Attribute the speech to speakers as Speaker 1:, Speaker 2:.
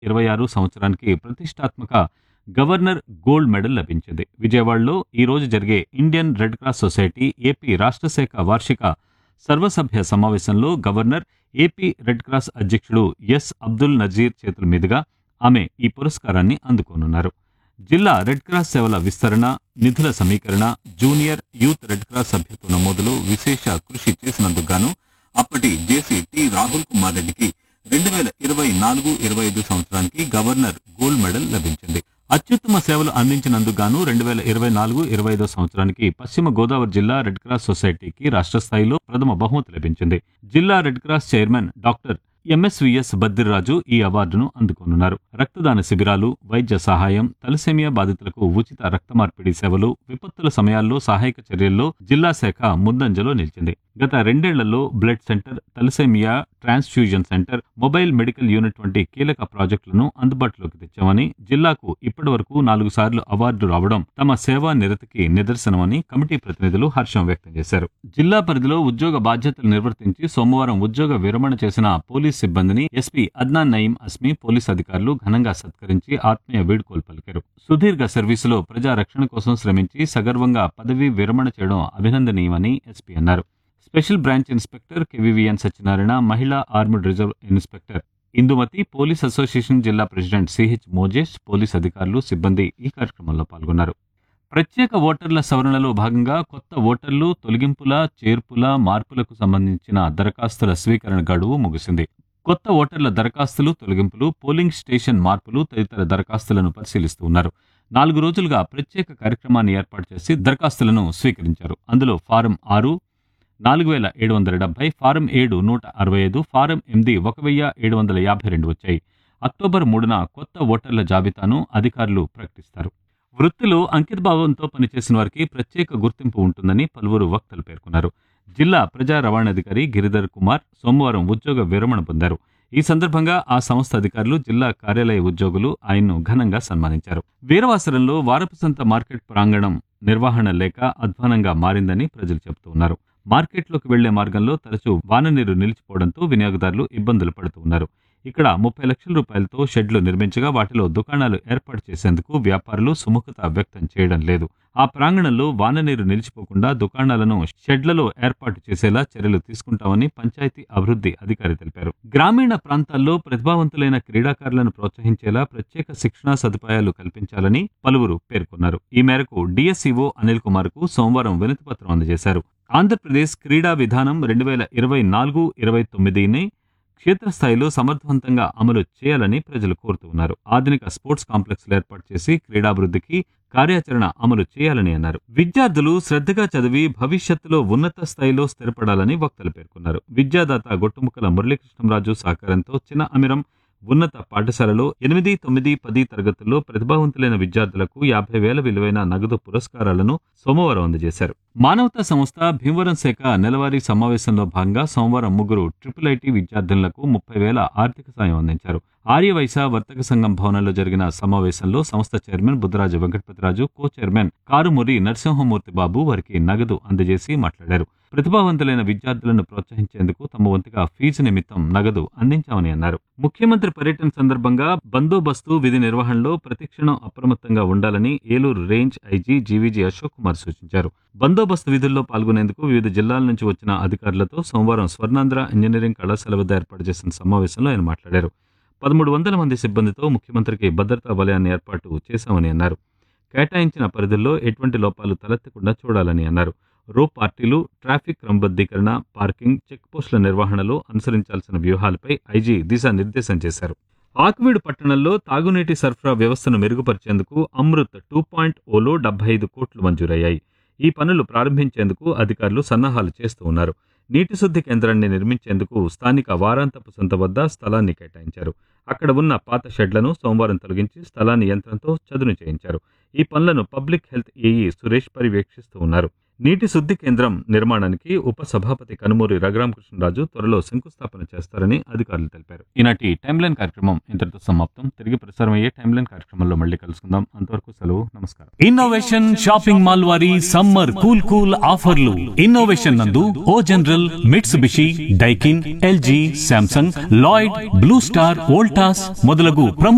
Speaker 1: ఇరవై ఆరు సంవత్సరానికి ప్రతిష్టాత్మక గవర్నర్ గోల్డ్ మెడల్ లభించింది విజయవాడలో ఈ రోజు జరిగే Indian red cross society AP రాష్ట్ర శాఖ వార్షిక సర్వసభ్య సమావేశంలో గవర్నర్ ఏపీ రెడ్ క్రాస్ అధ్యక్షుడు ఎస్ అబ్దుల్ నజీర్ చేతుల మీదుగా ఆమె ఈ పురస్కారాన్ని అందుకోనున్నారు జిల్లా రెడ్ క్రాస్ సేవల విస్తరణ నిధుల సమీకరణ జూనియర్ యూత్ రెడ్ క్రాస్ సభ్యత్వ నమోదులో విశేష కృషి చేసినందుకు గాను అప్పటి జేసీ టి రాహుల్ కుమార్ రెడ్డికి రెండు వేల ఇరవై నాలుగు ఇరవై ఐదు సంవత్సరానికి గవర్నర్ గోల్డ్ మెడల్ లభించింది అత్యుత్తమ సేవలు అందించినందుకు గాను రెండు వేల ఇరవై నాలుగు ఇరవై ఐదో సంవత్సరానికి పశ్చిమ గోదావరి జిల్లా రెడ్ క్రాస్ సొసైటీకి రాష్ట్ర స్థాయిలో ప్రథమ బహుమతి లభించింది జిల్లా red cross chairman doctor MSVS Badriraju ఈ అవార్డును అందుకోనున్నారు రక్తదాన శిబిరాలు వైద్య సహాయం తలసేమియా బాధితులకు ఉచిత రక్త మార్పిడి సేవలు విపత్తుల సమయాల్లో సహాయక చర్యల్లో జిల్లా శాఖ ముందంజలో నిలిచింది గత రెండేళ్లలో blood centre thalassemia transfusion centre mobile medical unit వంటి కీలక ప్రాజెక్టులను అందుబాటులోకి తెచ్చామని జిల్లాకు ఇప్పటి వరకు నాలుగు సార్లు అవార్డు రావడం తమ సేవా నిరతికి నిదర్శనమని కమిటీ ప్రతినిధులు హర్షం వ్యక్తం చేశారు జిల్లా పరిధిలో ఉద్యోగ బాధ్యతలు నిర్వర్తించి సోమవారం ఉద్యోగ విరమణ చేసిన పోలీస్ సిబ్బందిని ఎస్పీ అద్నాన్ నయీం అస్మి పోలీస్ అధికారులు ఘనంగా సత్కరించి ఆత్మీయ వీడ్కోలు పలికారు సుదీర్ఘ సర్వీసులో ప్రజా రక్షణ కోసం శ్రమించి సగర్వంగా పదవీ విరమణ చేయడం అభినందనీయమని ఎస్పీ అన్నారు special branch inspector KVVN Satyanarayana మహిళా armed reserve inspector Indumathi police association జిల్లా ప్రెసిడెంట్ సిహెచ్ మోజేష్ పోలీస్ అధికారులు సిబ్బంది ఈ కార్యక్రమంలో పాల్గొన్నారు ప్రత్యేక ఓటర్ల సవరణలో భాగంగా కొత్త ఓటర్లు తొలగింపుల చేర్పుల మార్పులకు సంబంధించిన దరఖాస్తుల స్వీకరణ గడువు ముగిసింది కొత్త ఓటర్ల దరఖాస్తులు తొలగింపులు పోలింగ్ స్టేషన్ మార్పులు తదితర దరఖాస్తులను పరిశీలిస్తూ ఉన్నారు నాలుగు రోజులుగా ప్రత్యేక కార్యక్రమాన్ని ఏర్పాటు చేసి దరఖాస్తులను స్వీకరించారు అందులో ఫారం ఆరు నాలుగు వేల ఏడు వందల డెబ్బై ఫారం ఏడు నూట అరవై ఐదు ఫారం ఎనిమిది ఒక వెయ్యి ఏడు వందల యాభై రెండు వచ్చాయి అక్టోబర్ మూడున కొత్త ఓటర్ల జాబితాను అధికారులు ప్రకటిస్తారు వృత్తిలో అంకితభావంతో పనిచేసిన వారికి ప్రత్యేక గుర్తింపు ఉంటుందని పలువురు వక్తలు పేర్కొన్నారు జిల్లా ప్రజా రవాణాధికారి గిరిధర్ కుమార్ సోమవారం ఉద్యోగ విరమణ పొందారు ఈ సందర్భంగా ఆ సంస్థ అధికారులు జిల్లా కార్యాలయ ఉద్యోగులు ఆయన్ను ఘనంగా సన్మానించారు వీరవాసరంలో వారపు సంత మార్కెట్ ప్రాంగణం నిర్వహణ లేక అధ్వానంగా మారిందని ప్రజలు చెబుతూ ఉన్నారు మార్కెట్లోకి వెళ్లే మార్గంలో తరచూ వాననీరు నిలిచిపోవడంతో వినియోగదారులు ఇబ్బందులు పడుతూ ఉన్నారు ఇక్కడ ముప్పై లక్షల రూపాయలతో షెడ్లు నిర్మించగా వాటిలో దుకాణాలు ఏర్పాటు చేసేందుకు వ్యాపారులు సుముఖత వ్యక్తం చేయడం లేదు ఆ ప్రాంగణంలో వాననీరు నిలిచిపోకుండా దుకాణాలను షెడ్లలో ఏర్పాటు చేసేలా చర్యలు తీసుకుంటామని పంచాయతీ అభివృద్ధి అధికారి తెలిపారు గ్రామీణ ప్రాంతాల్లో ప్రతిభావంతులైన క్రీడాకారులను ప్రోత్సహించేలా ప్రత్యేక శిక్షణా సదుపాయాలు కల్పించాలని పలువురు పేర్కొన్నారు ఈ మేరకు డిఎస్ఈఓ అనిల్ కుమార్ కు సోమవారం వినతిపత్రం అందజేశారు ఆంధ్రప్రదేశ్ క్రీడా విధానం రెండు వేల ఇరవై నాలుగు ఇరవై తొమ్మిదిని క్షేత్రస్థాయిలో సమర్థవంతంగా అమలు చేయాలని ప్రజలు కోరుతూ ఉన్నారు ఆధునిక స్పోర్ట్స్ కాంప్లెక్స్లు ఏర్పాటు చేసి క్రీడాభివృద్ధికి కార్యాచరణ అమలు చేయాలని అన్నారు విద్యార్థులు శ్రద్ధగా చదివి భవిష్యత్తులో ఉన్నత స్థాయిలో స్థిరపడాలని వక్తలు పేర్కొన్నారు విద్యాదాత గొట్టుముక్కల మురళీకృష్ణరాజు సహకారంతో చిన్న అమిరం ఉన్నత పాఠశాలలో ఎనిమిది తొమ్మిది పది తరగతుల్లో ప్రతిభావంతులైన విద్యార్థులకు యాభై వేల విలువైన నగదు పురస్కారాలను సోమవారం అందజేశారు మానవతా సంస్థ భీమవరం శాఖ నెలవారీ సమావేశంలో భాగంగా సోమవారం ముగ్గురు ట్రిపుల్ ఐటీ విద్యార్థులకు ముప్పై వేల ఆర్థిక సాయం అందించారు ఆర్యవైశ వర్తక సంఘం భవనంలో జరిగిన సమావేశంలో సంస్థ chairman Buddharaju Venkatapathiraju co chairman Karumuri Narasimhamurthy Babu వారికి నగదు అందజేసి మాట్లాడారు ప్రతిభావంతులైన విద్యార్థులను ప్రోత్సహించేందుకు తమ వంతుగా ఫీజు నిమిత్తం నగదు అందించామని అన్నారు ముఖ్యమంత్రి పర్యటన సందర్భంగా బందోబస్తు విధి నిర్వహణలో ప్రతిక్షణం అప్రమత్తంగా ఉండాలని Eluru range IG GVG Ashok Kumar సూచించారు బందోబస్తు విధుల్లో పాల్గొనేందుకు వివిధ జిల్లాల నుంచి వచ్చిన అధికారులతో సోమవారం స్వర్ణాంధ్ర ఇంజనీరింగ్ కళాశాల వద్ద ఏర్పాటు చేసిన సమావేశంలో ఆయన మాట్లాడారు పదమూడు వందల మంది సిబ్బందితో ముఖ్యమంత్రికి భద్రతా వలయాన్ని ఏర్పాటు చేశామని అన్నారు కేటాయించిన పరిధుల్లో ఎటువంటి లోపాలు తలెత్తకుండా చూడాలని అన్నారు రో పార్టీలు ట్రాఫిక్ క్రమబద్ధీకరణ పార్కింగ్ చెక్ పోస్టుల నిర్వహణలో అనుసరించాల్సిన వ్యూహాలపై ఐజీ దిశానిర్దేశం చేశారు ఆకువీడు పట్టణంలో తాగునీటి సరఫరా వ్యవస్థను మెరుగుపరిచేందుకు అమృత్ టూ పాయింట్ ఓలో డెబ్బై ఐదు కోట్లు మంజూరయ్యాయి ఈ పనులు ప్రారంభించేందుకు అధికారులు సన్నాహాలు చేస్తూ ఉన్నారు నీటి శుద్ధి కేంద్రాన్ని నిర్మించేందుకు స్థానిక వారాంతపు సంత వద్ద స్థలాన్ని కేటాయించారు అక్కడ ఉన్న పాత షెడ్లను సోమవారం తొలగించి స్థలాన్ని యంత్రంతో చదును చేయించారు ఈ పనులను పబ్లిక్ హెల్త్ ఏఈ సురేష్ పర్యవేక్షిస్తూ ఉన్నారు నీటి శుద్ధి కేంద్రం నిర్మాణానికి ఉప సభాపతి కనుమూరి రఘురామకృష్ణరాజు త్వరలో శంకుస్థాపన చేస్తారని అధికారులు తెలిపారు ఈనాటి టైమ్లైన్ కార్యక్రమం ఇంతటితో సమాప్తం తిరిగి ప్రసారం అయ్యే టైమ్లైన్ కార్యక్రమంలో మళ్ళీ కలుసుకుందాం అంతవరకు సెలవు నమస్కారం
Speaker 2: ఇన్నోవేషన్ షాపింగ్ మాల్ వారి సమ్మర్ కూల్ కూల్ ఆఫర్లు ఇన్నోవేషన్ నందు O general Mitsubishi Daikin LG Samsung Lloyd blue star Voltas మొదలగు ప్రముఖ